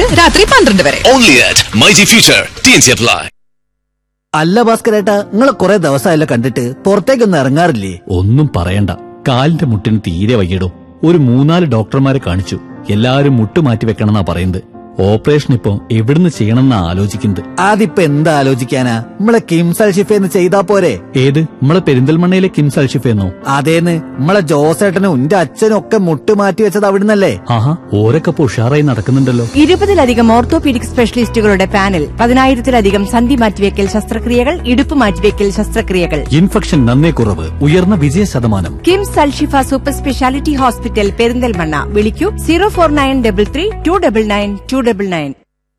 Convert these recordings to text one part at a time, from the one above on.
രാത്രി പന്ത്രണ്ട് വരെ Only at Mighty Future. TNC apply. അല്ല ഭാസ്കരേട്ടാ നിങ്ങളെ കുറെ ദിവസമായല്ലോ കണ്ടിട്ട് പുറത്തേക്കൊന്നും ഇറങ്ങാറില്ലേ ഒന്നും പറയണ്ട കാലിന്റെ മുട്ടിന് തീരെ വയ്യടോ ഒരു മൂന്നാല് ഡോക്ടർമാരെ കാണിച്ചു എല്ലാരും മുട്ട് മാറ്റി വെക്കണമെന്നാ പറയുന്നത് ഓപ്പറേഷൻ ഇപ്പൊ എവിടുന്ന് ചെയ്യണമെന്നാ ആലോചിക്കുന്നത് അതിപ്പോ എന്താ ആലോചിക്കാനാ നമ്മളെ കിംസൽ ഷിഫേന്ന് ചെയ്താ പോരെ ഏത് നമ്മളെ പെരിന്തൽമണ്ണയിലെ കിംസ് അൽഷിഫെന്നോ അതേന്ന് നമ്മളെ ജോസേട്ടനും എന്റെ അച്ഛനും ഒക്കെ മുട്ട് മാറ്റി വെച്ചത് അവിടുന്നല്ലേ ആഹാ ഓരൊക്കെ ഇപ്പൊ ഉഷാറായി നടക്കുന്നുണ്ടല്ലോ ഇരുപതിലധികം ഓർത്തോപീഡിക് സ്പെഷ്യലിസ്റ്റുകളുടെ പാനൽ പതിനായിരത്തിലധികം സന്ധി മാറ്റിവെക്കൽ ശസ്ത്രക്രിയകൾ ഇടുപ്പ് മാറ്റിവെക്കൽ ശസ്ത്രക്രിയകൾ ഇൻഫെക്ഷൻ നന്നേ കുറവ് ഉയർന്ന വിജയ ശതമാനം KIMS Al Shifa super speciality hospital Perinthalmanna വിളിക്കൂ zero four nine double three two double nine two double nine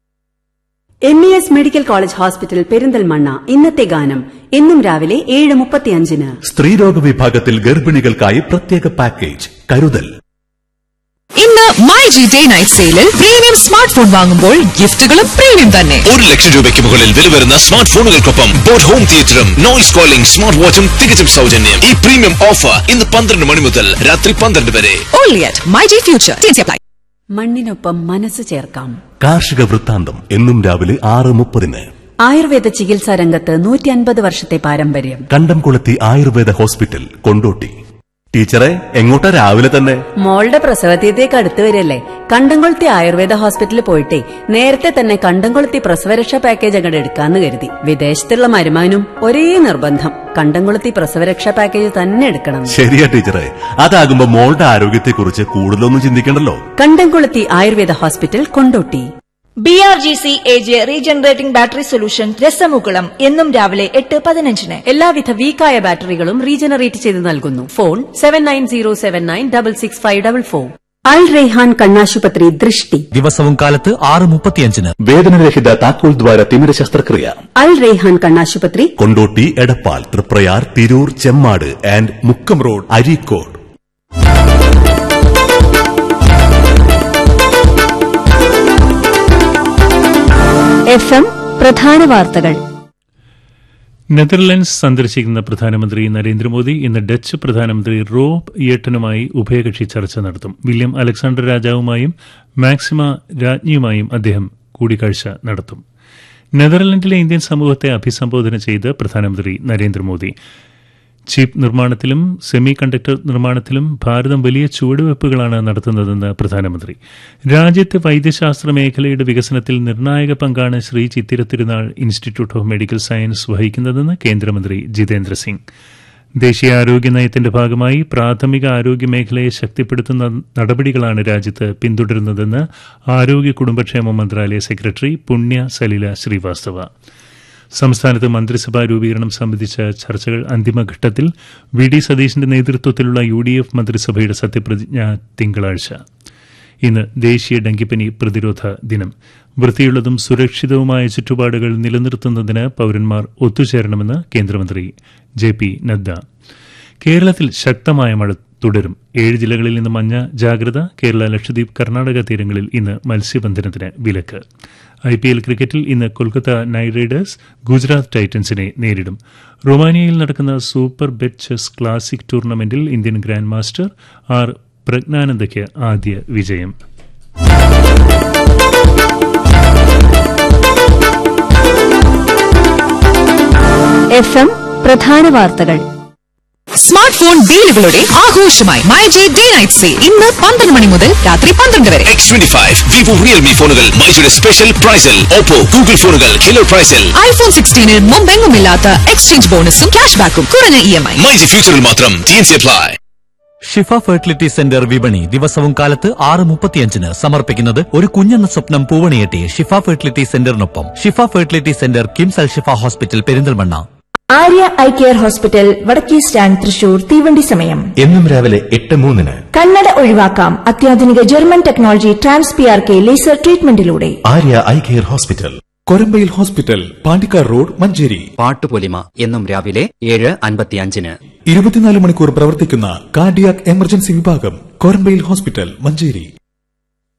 M E S medical college hospital Perinthalmanna ഇന്നത്തെ ഗാനം എന്നും രാവിലെ ഏഴ് മുപ്പത്തിയഞ്ചിന് സ്ത്രീരോഗ വിഭാഗത്തിൽ ഗർഭിണികൾക്കായി പ്രത്യേക പാക്കേജ് കരുതൽ ഇന്ന് മൈ ജി ഡേ നൈറ്റ് സെയിലിൽ പ്രീമിയം സ്മാർട്ട് ഫോൺ വാങ്ങുമ്പോൾ ഗിഫ്റ്റുകളും പ്രീമിയം തന്നെ ഒരു ലക്ഷം രൂപയ്ക്ക് മുകളിൽ വില വരുന്ന സ്മാർട്ട് ഫോണുകൾക്കൊപ്പം ബോട്ട് ഹോം തിയേറ്ററും നോയ്സ് കോളിംഗ് സ്മാർട്ട് വാച്ചും തികച്ചും സൗജന്യം ഈ പ്രീമിയം ഓഫർ ഇന്ന് പന്ത്രണ്ട് മണി മുതൽ രാത്രി പന്ത്രണ്ട് വരെ only at my G future TNC apply. മണ്ണിനൊപ്പം മനസ്സ് ചേർക്കാം കാർഷിക വൃത്താന്തം എന്നും രാവിലെ ആറ് മുപ്പതിന് ആയുർവേദ ചികിത്സാ രംഗത്ത് നൂറ്റി അൻപത് വർഷത്തെ പാരമ്പര്യം കണ്ടംകുളത്തി ആയുർവേദ ഹോസ്പിറ്റൽ കൊണ്ടോട്ടി ടീച്ചറെ എങ്ങോട്ടാ രാവിലെ തന്നെ മോളുടെ പ്രസവതീയത്തേക്ക് അടുത്ത് വരല്ലേ കണ്ടംകൊളുത്തി ആയുർവേദ ഹോസ്പിറ്റലിൽ പോയിട്ടേ നേരത്തെ തന്നെ കണ്ടംകൊളുത്തി പ്രസവരക്ഷാ പാക്കേജ് അങ്ങോട്ട് എടുക്കാന്ന് കരുതി വിദേശത്തുള്ള മരുമാനും ഒരേ നിർബന്ധം കണ്ടംകൊളുത്തി പ്രസവരക്ഷാ പാക്കേജ് തന്നെ എടുക്കണം ശരിയാ ടീച്ചറെ അതാകുമ്പോ മോളുടെ ആരോഗ്യത്തെക്കുറിച്ച് കൂടുതലൊന്നും ചിന്തിക്കണ്ടല്ലോ Kandamkoluthi Ayurveda hospital Kondotty B R G C A J regenerating battery solution രസമുകുളം എന്നും രാവിലെ എട്ട് പതിനഞ്ചിന് എല്ലാവിധ വീക്കായ ബാറ്ററികളും റീജനറേറ്റ് ചെയ്ത് നൽകുന്നു phone seven nine zero seven nine double six five double four Al Raihan കണ്ണാശുപത്രി ദൃഷ്ടി ദിവസവും കാലത്ത് ആറ് മുപ്പത്തിയഞ്ചിന് വേദനരഹിത താക്കോൽ ദ്വാര തിമിര ശസ്ത്രക്രിയ അൽ റെയ്ഹാൻ കണ്ണാശുപത്രി Kondotty Edappal Triprayar Tirur Chemmad and Mukkam road Areekode FM എം പ്രധാന വാർത്തകൾ നെതർലൻഡ്സ് സന്ദർശിക്കുന്ന പ്രധാനമന്ത്രി നരേന്ദ്രമോദി ഇന്ന് ഡച്ച് പ്രധാനമന്ത്രി റോബ് ഇയട്ടനുമായി ഉഭയകക്ഷി ചർച്ച നടത്തും വില്യം അലക്സാണ്ടർ രാജാവുമായും മാക്സിമ രാജ്ഞിയുമായും അദ്ദേഹം കൂടിക്കാഴ്ച നടത്തും നെതർലൻഡിലെ ഇന്ത്യൻ സമൂഹത്തെ അഭിസംബോധന ചെയ്ത് പ്രധാനമന്ത്രി നരേന്ദ്രമോദി ചിപ്പ് നിർമ്മാണത്തിലും സെമി കണ്ടക്ടർ നിർമ്മാണത്തിലും ഭാരതം വലിയ ചുവടുവയ്പ്പുകളാണ് നടത്തുന്നതെന്ന് പ്രധാനമന്ത്രി രാജ്യത്തെ വൈദ്യശാസ്ത്ര മേഖലയുടെ വികസനത്തിൽ നിർണായക പങ്കാണ് Shri Chithira Thirunal institute of medical science വഹിക്കുന്നതെന്ന് കേന്ദ്രമന്ത്രി ജിതേന്ദ്ര സിംഗ് ദേശീയ ആരോഗ്യ നയത്തിന്റെ ഭാഗമായി പ്രാഥമിക ആരോഗ്യ മേഖലയെ ശക്തിപ്പെടുത്തുന്ന നടപടികളാണ് രാജ്യത്ത് പിന്തുടരുന്നതെന്ന് ആരോഗ്യ കുടുംബക്ഷേമ മന്ത്രാലയ സെക്രട്ടറി പുണ്യ സലില ശ്രീവാസ്തവ സംസ്ഥാനത്ത് മന്ത്രിസഭാ രൂപീകരണം സംബന്ധിച്ച ചർച്ചകൾ അന്തിമഘട്ടത്തിൽ വി ഡി സതീശിന്റെ നേതൃത്വത്തിലുള്ള യു ഡി എഫ് മന്ത്രിസഭയുടെ സത്യപ്രതിജ്ഞ തിങ്കളാഴ്ച ഇന്ന് ദേശീയ ഡെങ്കിപ്പനി പ്രതിരോധ ദിനം വൃത്തിയുള്ളതും സുരക്ഷിതവുമായ ചുറ്റുപാടുകൾ നിലനിർത്തുന്നതിന് പൌരന്മാർ ഒത്തുചേരണമെന്ന് കേന്ദ്രമന്ത്രി ജെ പി നദ്ദ കേരളത്തിൽ ശക്തമായ മഴ തുടരും ഏഴ് ജില്ലകളിൽ നിന്ന് മഞ്ഞ ജാഗ്രത കേരള ലക്ഷദ്വീപ് കർണാടക തീരങ്ങളിൽ ഇന്ന് മത്സ്യബന്ധനത്തിന് വിലക്ക് ഐ പി എൽ ക്രിക്കറ്റിൽ ഇന്ന് കൊൽക്കത്ത നൈറ്റ് റൈഡേഴ്സ് ഗുജറാത്ത് ടൈറ്റൻസിനെ നേരിടും റൊമാനിയയിൽ നടക്കുന്ന സൂപ്പർ ബെറ്റ് ചെസ് ക്ലാസിക് ടൂർണമെന്റിൽ ഇന്ത്യൻ ഗ്രാൻഡ് മാസ്റ്റർ ആർ പ്രജ്ഞാനന്ദയ്ക്ക് ആദ്യ വിജയം എഫ് എം പ്രധാന വാർത്തകൾ സ്മാർട്ട് ഫോൺ ഡീലുകളുടെ ആഘോഷമായി my G day night sale ഇന്ന് പന്ത്രണ്ട് മണി മുതൽ രാത്രി പന്ത്രണ്ട് വരെ X twenty five Vivo Realme ഫോണുകൾ മൈജിയുടെ സ്പെഷ്യൽ പ്രൈസിൽ ഓപ്പോ ഗൂഗിൾ ഫോണുകൾ കിലോ പ്രൈസിൽ ഐഫോൺ സിക്സ്റ്റീനിൽ മുമ്പെങ്ങുമില്ലാത്ത എക്സ്ചേഞ്ച് ബോണസും ക്യാഷ് ബാക്കും കുറഞ്ഞ ഇ എം ഐ മൈജി ഫ്യൂച്ചറിൽ മാത്രം T N C apply Shifa fertility centre വിപണി ദിവസവും കാലത്ത് ആറ് മുപ്പത്തിയഞ്ചിന് സമർപ്പിക്കുന്നത് ഒരു കുഞ്ഞെന്ന സ്വപ്നം പൂവണിയെട്ടി ഷിഫ ഫെർട്ടിലിറ്റി സെന്ററിനൊപ്പം Shifa fertility centre KIMS Al ഷിഫ hospital Perinthalmanna Arya eye care hospital വടക്കേ സ്റ്റാൻഡ് തൃശൂർ തീവണ്ടി സമയം എന്നും രാവിലെ എട്ട് മൂന്നിന് കണ്ണട ഒഴിവാക്കാം അത്യാധുനിക German technology trans P R K laser ട്രീറ്റ്മെന്റിലൂടെ ആര്യ ഐ കെയർ ഹോസ്പിറ്റൽ കൊരമ്പയിൽ ഹോസ്പിറ്റൽ പാണ്ടിക്കാർ റോഡ് മഞ്ചേരി പാട്ടുപൊലിമ എന്നും രാവിലെ ഏഴ് അൻപത്തിയഞ്ചിന് ഇരുപത്തിനാല് മണിക്കൂർ പ്രവർത്തിക്കുന്ന കാർഡിയാക് എമർജൻസി വിഭാഗം കൊരമ്പയിൽ ഹോസ്പിറ്റൽ മഞ്ചേരി